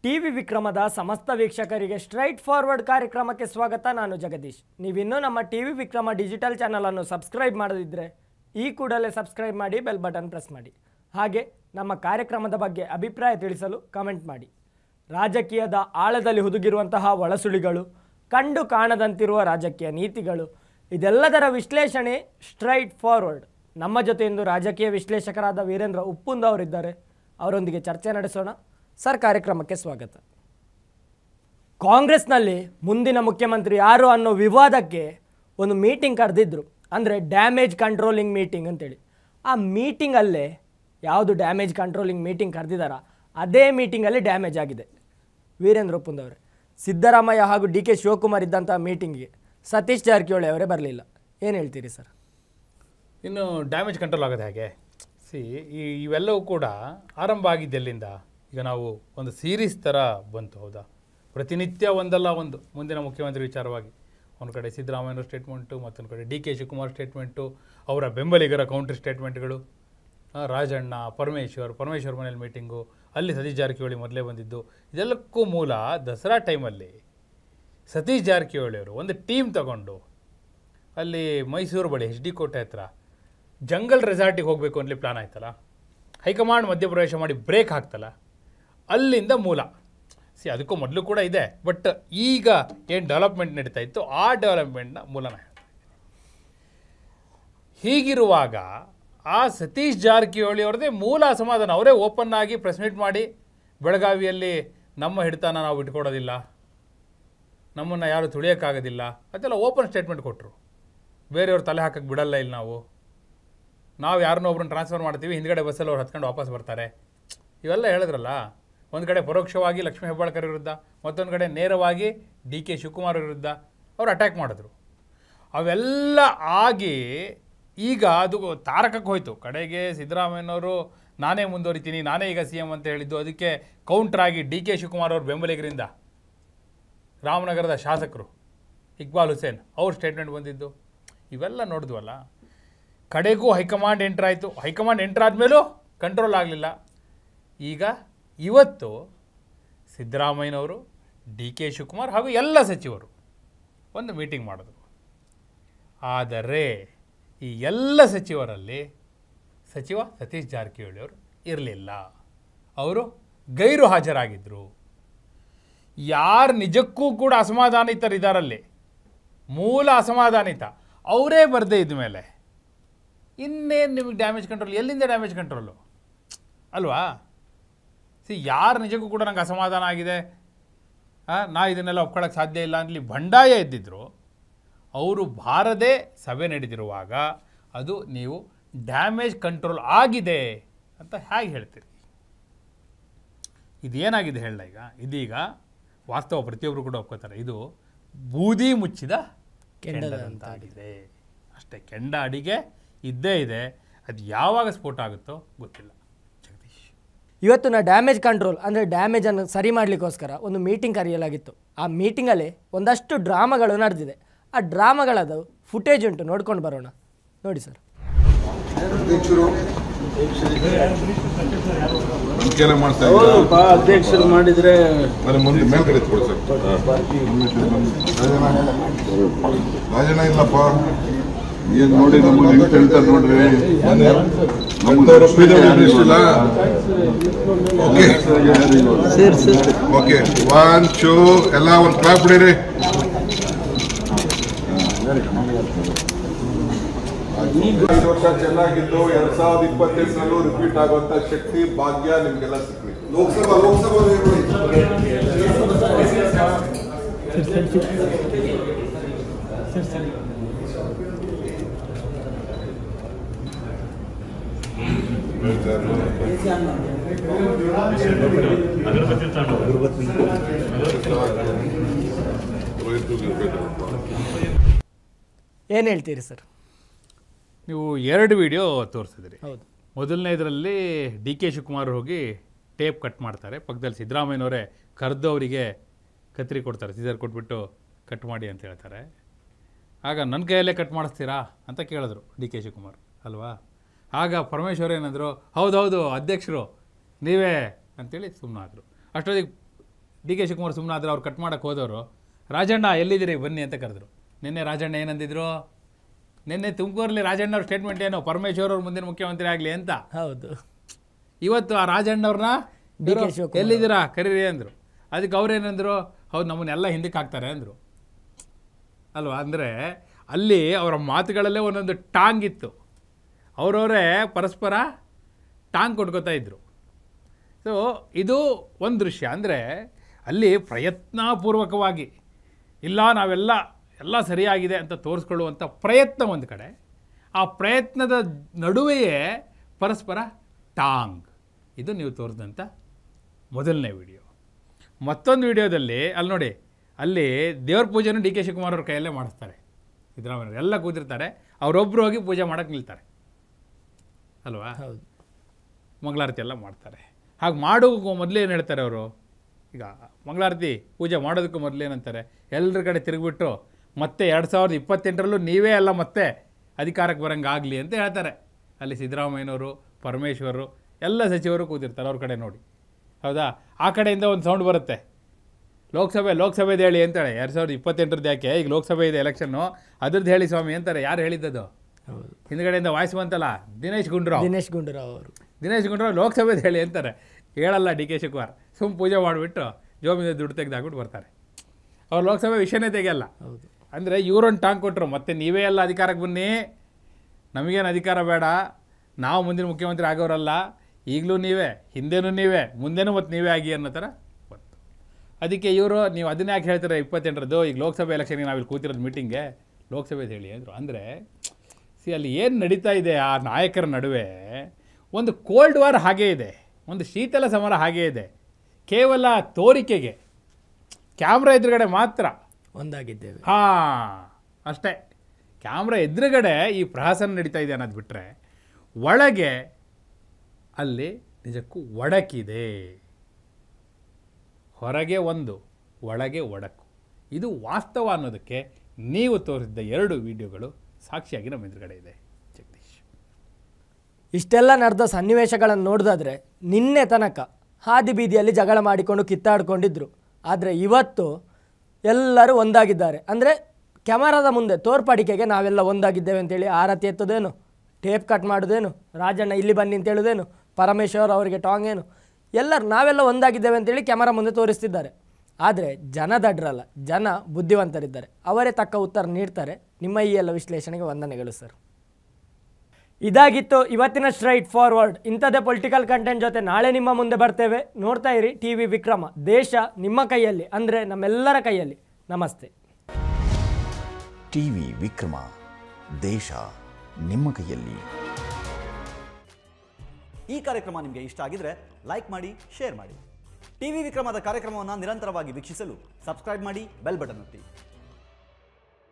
TV ವಿಕ್ರಮದ ಸಮಸ್ತ ವೀಕ್ಷಕರಿಗೆ straight forward ಕಾರ್ಯಕ್ರಮಕ್ಕೆ ಸ್ವಾಗತ ನಾನು ಜಗದೀಶ್ ನೀವಿನ್ನೂ ನಮ್ಮ ಟಿವಿ ವಿಕ್ರಮ ಡಿಜಿಟಲ್ ಚಾನಲನ್ನು ಸಬ್ಸ್ಕ್ರೈಬ್ ಮಾಡದಿದ್ದರೆ ಈ ಕೂಡಲೇ ಸಬ್ಸ್ಕ್ರೈಬ್ ಮಾಡಿ ಬೆಲ್ ಬಟನ್ ಪ್ರೆಸ್ ಮಾಡಿ ಹಾಗೆ ನಮ್ಮ ಕಾರ್ಯಕ್ರಮದ ಬಗ್ಗೆ ಅಭಿಪ್ರಾಯ ತಿಳಿಸಲು ಕಮೆಂಟ್ ಮಾಡಿ ರಾಜಕೀಯದ ಆಳದಲ್ಲಿ ಹುದುಗಿರುವಂತಹ ಒಳಸುಳಿಗಳು ಕಂಡು ಕಾಣದಂತಿರುವ ರಾಜಕೀಯ ನೀತಿಗಳು ಇದೆಲ್ಲದರ ವಿಶ್ಲೇಷಣೆ ಸ್ಟ್ರೈಟ್ ಫಾರ್ವರ್ಡ್ ನಮ್ಮ ಜೊತೆ ಇಂದು ರಾಜಕೀಯ ವಿಶ್ಲೇಷಕರಾದ ವೀರೇಂದ್ರ ಉಪ್ಪುಂದ ಅವರಿದ್ದಾರೆ ಅವರೊಂದಿಗೆ ಚರ್ಚೆ ನಡೆಸೋಣ ಸರ್ ಕಾರ್ಯಕ್ರಮಕ್ಕೆ ಸ್ವಾಗತ ಕಾಂಗ್ರೆಸ್ನಲ್ಲಿ ಮುಂದಿನ ಮುಖ್ಯಮಂತ್ರಿ ಯಾರು ಅನ್ನೋ ವಿವಾದಕ್ಕೆ ಒಂದು ಮೀಟಿಂಗ್ ಕರೆದಿದ್ರು ಅಂದರೆ ಡ್ಯಾಮೇಜ್ ಕಂಟ್ರೋಲಿಂಗ್ ಮೀಟಿಂಗ್ ಅಂತೇಳಿ ಆ ಮೀಟಿಂಗಲ್ಲೇ ಯಾವುದು ಡ್ಯಾಮೇಜ್ ಕಂಟ್ರೋಲಿಂಗ್ ಮೀಟಿಂಗ್ ಕರೆದಿದ್ದಾರ ಅದೇ ಮೀಟಿಂಗಲ್ಲಿ ಡ್ಯಾಮೇಜ್ ಆಗಿದೆ ವೀರೇಂದ್ರ ಒಪ್ಪುಂದವರೇ ಸಿದ್ದರಾಮಯ್ಯ ಹಾಗೂ ಡಿ ಕೆ ಶಿವಕುಮಾರ್ ಇದ್ದಂಥ ಮೀಟಿಂಗ್ಗೆ ಸತೀಶ್ ಜಾರಕಿಹೊಳಿ ಅವರೇ ಬರಲಿಲ್ಲ ಏನು ಹೇಳ್ತೀರಿ ಸರ್ ಇನ್ನು ಡ್ಯಾಮೇಜ್ ಕಂಟ್ರೋಲ್ ಆಗೋದು ಹೇಗೆ ಸಿ ಈ ಇವೆಲ್ಲವೂ ಕೂಡ ಆರಂಭ ಆಗಿದ್ದು ಎಲ್ಲಿಂದ ಈಗ ನಾವು ಒಂದು ಸೀರೀಸ್ ಥರ ಬಂತು ಹೌದಾ ಪ್ರತಿನಿತ್ಯ ಒಂದಲ್ಲ ಒಂದು ಮುಂದಿನ ಮುಖ್ಯಮಂತ್ರಿ ವಿಚಾರವಾಗಿ ಒಂದು ಕಡೆ ಸಿದ್ದರಾಮಯ್ಯ ಸ್ಟೇಟ್ಮೆಂಟು ಮತ್ತೊಂದು ಕಡೆ ಡಿ ಕೆ ಶಿವಕುಮಾರ್ ಸ್ಟೇಟ್ಮೆಂಟು ಅವರ ಬೆಂಬಲಿಗರ ಕೌಂಟರ್ ಸ್ಟೇಟ್ಮೆಂಟ್ಗಳು ಆ, ರಾಜಣ್ಣ ಪರಮೇಶ್ವರ್ ಪರಮೇಶ್ವರ್ ಮನೇಲಿ ಮೀಟಿಂಗು ಅಲ್ಲಿ ಸತೀಶ್ ಜಾರಕಿಹೊಳಿ ಮೊದಲೇ ಬಂದಿದ್ದು ಇದೆಲ್ಲಕ್ಕೂ ಮೂಲ ದಸರಾ ಟೈಮಲ್ಲಿ ಸತೀಶ್ ಜಾರಕಿಹೊಳಿ ಅವರು ಒಂದು ಟೀಮ್ ತಗೊಂಡು ಅಲ್ಲಿ ಮೈಸೂರು ಬಳಿ ಎಚ್ ಡಿ ಕೋಟೆ ಹತ್ರ ಜಂಗಲ್ ರೆಸಾರ್ಟಿಗೆ ಹೋಗಬೇಕು ಅಂತಲಿ ಪ್ಲಾನ್ ಆಯ್ತಲ್ಲ ಹೈಕಮಾಂಡ್ ಮಧ್ಯಪ್ರವೇಶ ಮಾಡಿ ಬ್ರೇಕ್ ಹಾಕ್ತಲ್ಲ ಅಲ್ಲಿಂದ ಮೂಲ ಸಿ ಅದಕ್ಕೂ ಮೊದಲು ಕೂಡ ಇದೆ ಬಟ್ ಈಗ ಏನು ಡೆವಲಪ್ಮೆಂಟ್ ನಡೀತಾ ಇತ್ತು ಆ ಡೆವಲಪ್ಮೆಂಟ್ನ ಮೂಲನ ಹೇಳ್ತಾ ಇದ್ದೀನಿ. ಹೀಗಿರುವಾಗ ಆ ಸತೀಶ್ ಜಾರಕಿಹೊಳಿ ಅವ್ರದ್ದೇ ಮೂಲ ಅಸಮಾಧಾನ ಅವರೇ ಓಪನ್ ಆಗಿ ಪ್ರೆಸ್ ಮೀಟ್ ಮಾಡಿ ಬೆಳಗಾವಿಯಲ್ಲಿ ನಮ್ಮ ಹಿಡಿತನ ನಾವು ಇಟ್ಕೊಡೋದಿಲ್ಲ ನಮ್ಮನ್ನು ಯಾರು ತುಳಿಯೋಕ್ಕಾಗೋದಿಲ್ಲ ಅದೆಲ್ಲ ಓಪನ್ ಸ್ಟೇಟ್ಮೆಂಟ್ ಕೊಟ್ಟರು ಬೇರೆಯವ್ರ ತಲೆ ಹಾಕಕ್ಕೆ ಬಿಡಲ್ಲ ಇಲ್ಲಿ ನಾವು ನಾವು ಯಾರನ್ನೋ ಒಬ್ರನ್ನ ಟ್ರಾನ್ಸ್ಫರ್ ಮಾಡ್ತೀವಿ ಹಿಂದ್ಗಡೆ ಬಸ್ಸಲ್ಲಿ ಅವ್ರು ಹತ್ಕೊಂಡು ವಾಪಸ್ ಬರ್ತಾರೆ ಇವೆಲ್ಲ ಹೇಳಿದ್ರಲ್ಲ ಒಂದು ಕಡೆ ಪರೋಕ್ಷವಾಗಿ ಲಕ್ಷ್ಮೀ ಹೆಬ್ಬಾಳ್ಕರ್ ವಿರುದ್ಧ ಮತ್ತೊಂದು ಕಡೆ ನೇರವಾಗಿ ಡಿ ಕೆ ಶಿವಕುಮಾರ್ ವಿರುದ್ಧ ಅವ್ರು ಅಟ್ಯಾಕ್ ಮಾಡಿದ್ರು ಅವೆಲ್ಲ ಆಗಿ ಈಗ ಅದು ತಾರಕಕ್ಕೆ ಹೋಯಿತು ಕಡೆಗೆ ಸಿದ್ದರಾಮಯ್ಯನವರು ನಾನೇ ಮುಂದುವರಿತೀನಿ ನಾನೇ ಈಗ ಸಿ ಎಂ ಅಂತ ಹೇಳಿದ್ದು ಅದಕ್ಕೆ ಕೌಂಟ್ರ್ ಆಗಿ ಡಿ ಕೆ ಶಿವಕುಮಾರ್ ಅವ್ರ ಬೆಂಬಲಿಗರಿಂದ ರಾಮನಗರದ ಶಾಸಕರು ಇಕ್ಬಾಲ್ ಹುಸೇನ್ ಅವ್ರ ಸ್ಟೇಟ್ಮೆಂಟ್ ಬಂದಿದ್ದು ಇವೆಲ್ಲ ನೋಡಿದ್ವಲ್ಲ ಕಡೆಗೂ ಹೈಕಮಾಂಡ್ ಎಂಟ್ರ್ ಆಯಿತು ಹೈಕಮಾಂಡ್ ಎಂಟ್ರ್ ಆದಮೇಲೂ ಕಂಟ್ರೋಲ್ ಆಗಲಿಲ್ಲ ಈಗ ಇವತ್ತು ಸಿದ್ದರಾಮಯ್ಯನವರು ಡಿ ಕೆ ಶಿವಕುಮಾರ್ ಹಾಗೂ ಎಲ್ಲ ಸಚಿವರು ಒಂದು ಮೀಟಿಂಗ್ ಮಾಡಿದ್ರು ಆದರೆ ಈ ಎಲ್ಲ ಸಚಿವರಲ್ಲಿ ಸಚಿವ ಸತೀಶ್ ಜಾರಕಿಹೊಳಿ ಅವರು ಇರಲಿಲ್ಲ ಅವರು ಗೈರು ಹಾಜರಾಗಿದ್ದರು ಯಾರು ನಿಜಕ್ಕೂ ಕೂಡ ಅಸಮಾಧಾನಿತರಿದ್ದಾರಲ್ಲಿ ಮೂಲ ಅಸಮಾಧಾನಿತ ಅವರೇ ಬರದೇ ಇದ್ದ ಮೇಲೆ ಇನ್ನೇನು ನಿಮಗೆ ಡ್ಯಾಮೇಜ್ ಕಂಟ್ರೋಲ್ ಎಲ್ಲಿಂದ ಡ್ಯಾಮೇಜ್ ಕಂಟ್ರೋಲು ಅಲ್ವಾ ಸಿ ಯಾರು ನಿಜಕ್ಕೂ ಕೂಡ ನಂಗೆ ಅಸಮಾಧಾನ ಆಗಿದೆ ಆ, ನಾ ಇದನ್ನೆಲ್ಲ ಒಪ್ಕೊಳ್ಳೋಕೆ ಸಾಧ್ಯ ಇಲ್ಲ ಅಂತಲಿ ಬಂಡಾಯ ಎದ್ದಿದ್ರು ಅವರು ಬಾರದೆ ಸಭೆ ನಡೆದಿರುವಾಗ ಅದು ನೀವು ಡ್ಯಾಮೇಜ್ ಕಂಟ್ರೋಲ್ ಆಗಿದೆ ಅಂತ ಹೇಗೆ ಹೇಳ್ತೀರಿ ಇದೇನಾಗಿದೆ ಹೇಳ ಈಗ ಇದೀಗ ವಾಸ್ತವ ಪ್ರತಿಯೊಬ್ಬರು ಕೂಡ ಒಪ್ಕೋತಾರೆ ಇದು ಬೂದಿ ಮುಚ್ಚಿದ ಕೆಂಡದಂತಾಗಿದೆ ಅಷ್ಟೇ ಕೆಂಡ ಅಡಿಗೆ ಇದ್ದೇ ಇದೆ ಅದು ಯಾವಾಗ ಸ್ಫೋಟ ಆಗುತ್ತೋ ಗೊತ್ತಿಲ್ಲ ಜಗದೀಶ್ ಇವತ್ತು ನಾ ಡ್ಯಾಮೇಜ್ ಕಂಟ್ರೋಲ್ ಅಂದರೆ ಡ್ಯಾಮೇಜನ್ನು ಸರಿ ಮಾಡಲಿಕ್ಕೋಸ್ಕರ ಒಂದು ಮೀಟಿಂಗ್ ಕರೆಯಲಾಗಿತ್ತು ಆ ಮೀಟಿಂಗಲ್ಲಿ ಒಂದಷ್ಟು ಡ್ರಾಮಾಗಳು ನಡೆದಿದೆ ಆ ಡ್ರಾಮಾಗಳದು ಫುಟೇಜ್ ಉಂಟು ನೋಡ್ಕೊಂಡು ಬರೋಣ ನೋಡಿ ಸರ್ ಅಧ್ಯಕ್ಷರು ಮುಂಚೆನೆ ಮಾಡ್ತಾ ಇದ್ದೀರಾ ಹೌದಪ್ಪ ಅಧ್ಯಕ್ಷರು ಮಾಡಿದ್ರೆ ಬರೀ ಮುಂದೆ ಮೇಲ್ಗಡೆ ಎತ್ಕೊಡಿ ಸರ್ ರಾಜಣ್ಣ ರಾಜಣ್ಣ ಇಲ್ಲಪ್ಪ ಏನ್ ನೋಡಿ ನಮ್ಗೆ ಹೆಂಗ್ ಹೇಳ್ತಾರೆ ನೋಡ್ರಿ ನಮ್ದವ್ರು PWD ಇಲ್ಲ ಓಕೆ ಓಕೆ ಒನ್ ಟೂ ಎಲ್ಲ ಒಂದು ಕ್ಲಾಪ್ ಹೊಡೀರಿ ಐದು ವರ್ಷ ಚೆನ್ನಾಗಿದ್ದು ಎರಡ್ ಸಾವಿರದ ಇಪ್ಪತ್ತೆಂಟರಲ್ಲೂ ರಿಪೀಟ್ ಆಗುವಂತ ಶಕ್ತಿ ಭಾಗ್ಯ ನಿಮ್ಗೆಲ್ಲ ಸಿಕ್ಲಿ ಲೋಕಸಭಾ ಲೋಕಸಭಾ ಏನು ಹೇಳ್ತೀರಿ ಸರ್ ನೀವು ಎರಡು ವಿಡಿಯೋ ತೋರಿಸಿದ್ರಿ ಹೌದು ಮೊದಲನೇದರಲ್ಲಿ ಡಿ ಕೆ ಶಿವಕುಮಾರ್ ಹೋಗಿ ಟೇಪ್ ಕಟ್ ಮಾಡ್ತಾರೆ ಪಕ್ಕದಲ್ಲಿ ಸಿದ್ದರಾಮಯ್ಯನವರೇ ಕರೆದು ಅವರಿಗೆ ಕತ್ರಿ ಕೊಡ್ತಾರೆ ಸೀಸರ್ ಕೊಟ್ಬಿಟ್ಟು ಕಟ್ ಮಾಡಿ ಅಂತ ಹೇಳ್ತಾರೆ ಆಗ ನನ್ನ ಕೈಯಲ್ಲೇ ಕಟ್ ಮಾಡಿಸ್ತೀರಾ ಅಂತ ಕೇಳಿದ್ರು ಡಿ ಕೆ ಶಿವಕುಮಾರ್ ಅಲ್ವಾ ಆಗ ಪರಮೇಶ್ವರ್ ಏನಂದರು ಹೌದೌದು ಅಧ್ಯಕ್ಷರು ನೀವೇ ಅಂತೇಳಿ ಸುಮ್ಮನಾದರು ಅಷ್ಟೊತ್ತಿಗೆ ಡಿ ಕೆ ಶಿವಕುಮಾರ್ ಸುಮ್ಮನೆ ಆದ್ರೆ ಅವ್ರು ಕಟ್ ಮಾಡಕ್ಕೆ ಹೋದವರು ರಾಜಣ್ಣ ಎಲ್ಲಿದ್ದೀರಿ ಬನ್ನಿ ಅಂತ ಕರೆದ್ರು ನಿನ್ನೆ ರಾಜಣ್ಣ ಏನಂದಿದ್ರು ನಿನ್ನೆ ತುಮಕೂರಲ್ಲಿ ರಾಜಣ್ಣ ಅವ್ರ ಸ್ಟೇಟ್ಮೆಂಟ್ ಏನು ಪರಮೇಶ್ವರ್ ಅವ್ರ ಮುಂದಿನ ಮುಖ್ಯಮಂತ್ರಿ ಆಗಲಿ ಅಂತ ಹೌದು ಇವತ್ತು ಆ ರಾಜಣ್ಣವ್ರನ್ನ ಡಿ ಕೆ ಶಿವಕುಮಾರ್. ಎಲ್ಲಿದ್ದೀರಾ ಕರೀರಿ ಅಂದರು ಅದಕ್ಕೆ ಅವ್ರೇನಂದ್ರು ಹೌದು ನಮ್ಮನ್ನೆಲ್ಲ ಹಿಂದಕ್ಕೆ ಹಾಕ್ತಾರೆ ಅಂದರು ಅಲ್ವಾ ಅಂದರೆ ಅಲ್ಲಿ ಅವರ ಮಾತುಗಳಲ್ಲೇ ಒಂದೊಂದು ಟಾಂಗ್ ಇತ್ತು ಅವರವರೇ ಪರಸ್ಪರ ಟಾಂಗ್ ಕೊಟ್ಕೋತಾ ಇದ್ರು ಸೊ ಇದು ಒಂದು ದೃಶ್ಯ ಅಂದರೆ ಅಲ್ಲಿ ಪ್ರಯತ್ನಪೂರ್ವಕವಾಗಿ ಇಲ್ಲ ನಾವೆಲ್ಲ ಎಲ್ಲ ಸರಿಯಾಗಿದೆ ಅಂತ ತೋರಿಸ್ಕೊಳ್ಳುವಂಥ ಪ್ರಯತ್ನ ಒಂದು ಕಡೆ ಆ ಪ್ರಯತ್ನದ ನಡುವೆಯೇ ಪರಸ್ಪರ ಟಾಂಗ್ ಇದು ನೀವು ತೋರಿಸಿದಂಥ ಮೊದಲನೇ ವಿಡಿಯೋ ಮತ್ತೊಂದು ವಿಡಿಯೋದಲ್ಲಿ ಅಲ್ಲಿ ನೋಡಿ ಅಲ್ಲಿ ದೇವ್ರ ಪೂಜೆನೂ ಡಿ ಕೆ ಶಿವಕುಮಾರ್ ಅವ್ರ ಕೈಯಲ್ಲೇ ಮಾಡಿಸ್ತಾರೆ ಸಿದ್ದರಾಮಯ್ಯ ಎಲ್ಲ ಕೂತಿರ್ತಾರೆ ಅವರೊಬ್ಬರು ಹೋಗಿ ಪೂಜೆ ಮಾಡೋಕ್ಕೆ ನಿಲ್ತಾರೆ ಅಲ್ವಾ ಹೌದು ಮಂಗಳಾರತಿ ಎಲ್ಲ ಮಾಡ್ತಾರೆ ಹಾಗೆ ಮಾಡೋಕ್ಕೂ ಮೊದಲೇ ಏನು ಹೇಳ್ತಾರೆ ಅವರು ಈಗ ಮಂಗಳಾರತಿ ಪೂಜೆ ಮಾಡೋದಕ್ಕೂ ಮೊದಲು ಏನಂತಾರೆ ಎಲ್ಲರ ಕಡೆ ತಿರುಗಿಬಿಟ್ಟು ಮತ್ತೆ ಎರಡು ಸಾವಿರದ ಇಪ್ಪತ್ತೆಂಟರಲ್ಲೂ ನೀವೇ ಅಲ್ಲ ಮತ್ತೆ ಅಧಿಕಾರಕ್ಕೆ ಬರಂಗೆ ಆಗಲಿ ಅಂತ ಹೇಳ್ತಾರೆ ಅಲ್ಲಿ ಸಿದ್ದರಾಮಯ್ಯನವರು ಪರಮೇಶ್ವರು ಎಲ್ಲ ಸಚಿವರು ಕೂತಿರ್ತಾರೆ ಅವ್ರ ಕಡೆ ನೋಡಿ ಹೌದಾ ಆ ಕಡೆಯಿಂದ ಒಂದು ಸೌಂಡ್ ಬರುತ್ತೆ ಲೋಕಸಭೆ ಲೋಕಸಭೆದು ಹೇಳಿ ಅಂತಾಳೆ ಎರಡು ಸಾವಿರದ ಇಪ್ಪತ್ತೆಂಟರದ್ದು ಯಾಕೆ ಈಗ ಲೋಕಸಭೆ ಇದೆ ಎಲೆಕ್ಷನ್ನು ಅದ್ರದ್ದು ಹೇಳಿ ಸ್ವಾಮಿ ಅಂತಾರೆ ಯಾರು ಹೇಳಿದ್ದದು ಹೌದು ಹಿಂದ್ಗಡೆಯಿಂದ ವಾಯ್ಸ್ ಬಂತಲ್ಲ ದಿನೇಶ್ ಗುಂಡೂರಾವ್ ದಿನೇಶ್ ಗುಂಡೂರಾವ್ ಅವರು ದಿನೇಶ್ ಗುಂಡೂರಾವ್ ಲೋಕಸಭೆದು ಹೇಳಿ ಅಂತಾರೆ ಹೇಳಲ್ಲ ಡಿ ಕೆ ಶಿವಕುಮಾರ್ ಸುಮ್ಮ ಪೂಜೆ ಮಾಡಿಬಿಟ್ಟು ಜೋಬಿಂದ ದುಡ್ಡು ತೆಗೆದಾಕ್ಬಿಟ್ಟು ಬರ್ತಾರೆ ಅವ್ರು ಲೋಕಸಭೆ ವಿಷಯನೇ ತೆಗೆಯಲ್ಲ ಹೌದು ಅಂದರೆ ಇವರೊಂದು ಟಾಂಗ್ ಕೊಟ್ಟರು ಮತ್ತೆ ನೀವೇ ಎಲ್ಲ ಅಧಿಕಾರಕ್ಕೆ ಬನ್ನಿ ನಮಗೇನು ಅಧಿಕಾರ ಬೇಡ ನಾವು ಮುಂದಿನ ಮುಖ್ಯಮಂತ್ರಿ ಆಗೋರಲ್ಲ ಈಗಲೂ ನೀವೇ ಹಿಂದೆನೂ ನೀವೇ ಮುಂದೆನೂ ಮತ್ತು ನೀವೇ ಆಗಿ ಅನ್ನೋ ಥರ ಬಂತು ಅದಕ್ಕೆ ಇವರು ನೀವು ಅದನ್ನ ಯಾಕೆ ಹೇಳ್ತಾರೆ ಇಪ್ಪತ್ತೆಂಟರದ್ದು ಈಗ ಲೋಕಸಭೆ ಎಲೆಕ್ಷನ್ಗೆ ನಾವಿಲ್ಲಿ ಕೂತಿರೋದು ಮೀಟಿಂಗ್ಗೆ ಲೋಕಸಭೆದು ಹೇಳಿ ಅಂದರು ಅಂದರೆ ಸಿ ಅಲ್ಲಿ ಏನು ನಡೀತಾ ಇದೆ ಆ ನಾಯಕರ ನಡುವೆ ಒಂದು ಕೋಲ್ಡ್ ವಾರ್ ಹಾಗೇ ಇದೆ ಒಂದು ಶೀತಲ ಸಮರ ಹಾಗೇ ಇದೆ ಕೇವಲ ತೋರಿಕೆಗೆ ಕ್ಯಾಮ್ರಾ ಎದುರುಗಡೆ ಮಾತ್ರ ಒಂದಾಗಿದ್ದೇವೆ ಹಾಂ ಅಷ್ಟೇ ಕ್ಯಾಮ್ರಾ ಎದುರುಗಡೆ ಈ ಪ್ರಹಸನ ನಡೀತಾ ಇದೆ ಅನ್ನೋದು ಬಿಟ್ಟರೆ ಒಳಗೆ ಅಲ್ಲಿ ನಿಜಕ್ಕೂ ಒಡಕಿದೆ ಹೊರಗೆ ಒಂದು ಒಳಗೆ ಒಡಕು ಇದು ವಾಸ್ತವ ಅನ್ನೋದಕ್ಕೆ ನೀವು ತೋರಿಸಿದ ಎರಡು ವಿಡಿಯೋಗಳು ಸಾಕ್ಷಿಯಾಗಿ ನಮ್ಮ ಎದುರುಗಡೆ ಇದೆ ಜಗದೀಶ್ ಇಷ್ಟೆಲ್ಲ ನಡೆದ ಸನ್ನಿವೇಶಗಳನ್ನು ನೋಡಿದಾದ್ರೆ ನಿನ್ನೆ ತನಕ ಹಾದಿ ಬೀದಿಯಲ್ಲಿ ಜಗಳ ಮಾಡಿಕೊಂಡು ಕಿತ್ತಾಡ್ಕೊಂಡಿದ್ರು ಆದರೆ ಇವತ್ತು ಎಲ್ಲರೂ ಒಂದಾಗಿದ್ದಾರೆ ಅಂದರೆ ಕ್ಯಾಮರಾದ ಮುಂದೆ ತೋರ್ಪಡಿಕೆಗೆ ನಾವೆಲ್ಲ ಒಂದಾಗಿದ್ದೇವೆ ಅಂತೇಳಿ ಆರತಿ ಎತ್ತೋದೇನು ಟೇಪ್ ಕಟ್ ಮಾಡೋದೇನು ರಾಜಣ್ಣ ಇಲ್ಲಿ ಬನ್ನಿ ಅಂತ ಹೇಳೋದೇನು ಪರಮೇಶ್ವರ್ ಅವರಿಗೆ ಟಾಂಗ್ ಏನು ಎಲ್ಲರೂ ನಾವೆಲ್ಲ ಒಂದಾಗಿದ್ದೇವೆ ಅಂತೇಳಿ ಕ್ಯಾಮರಾ ಮುಂದೆ ತೋರಿಸ್ತಿದ್ದಾರೆ ಆದರೆ ಜನ ದಡ್ರಲ್ಲ ಜನ ಬುದ್ಧಿವಂತರಿದ್ದಾರೆ ಅವರೇ ತಕ್ಕ ಉತ್ತರ ನೀಡ್ತಾರೆ ನಿಮ್ಮ ಈ ಎಲ್ಲ ವಿಶ್ಲೇಷಣೆಗೆ ವಂದನೆಗಳು ಸರ್ ಇದಾಗಿತ್ತು ಇವತ್ತಿನ ಸ್ಟ್ರೈಟ್ ಫಾರ್ವರ್ಡ್ ಇಂಥದ್ದೇ ಪೊಲಿಟಿಕಲ್ ಕಂಟೆಂಟ್ ಜೊತೆ ನಾಳೆ ನಿಮ್ಮ ಮುಂದೆ ಬರ್ತೇವೆ ನೋಡ್ತಾ ಇರಿ ಟಿ ವಿ ವಿಕ್ರಮ ದೇಶ ನಿಮ್ಮ ಕೈಯಲ್ಲಿ ಅಂದರೆ ನಮ್ಮೆಲ್ಲರ ಕೈಯಲ್ಲಿ ನಮಸ್ತೆ ಟಿವಿ ವಿಕ್ರಮ ದೇಶ ನಿಮ್ಮ ಕೈಯಲ್ಲಿ ಈ ಕಾರ್ಯಕ್ರಮ ನಿಮಗೆ ಇಷ್ಟ ಆಗಿದ್ರೆ ಲೈಕ್ ಮಾಡಿ ಶೇರ್ ಮಾಡಿ ಟಿವಿ ವಿಕ್ರಮದ ಕಾರ್ಯಕ್ರಮವನ್ನು ನಿರಂತರವಾಗಿ ವೀಕ್ಷಿಸಲು ಸಬ್ಸ್ಕ್ರೈಬ್ ಮಾಡಿ ಬೆಲ್ ಬಟನ್ ಒತ್ತಿ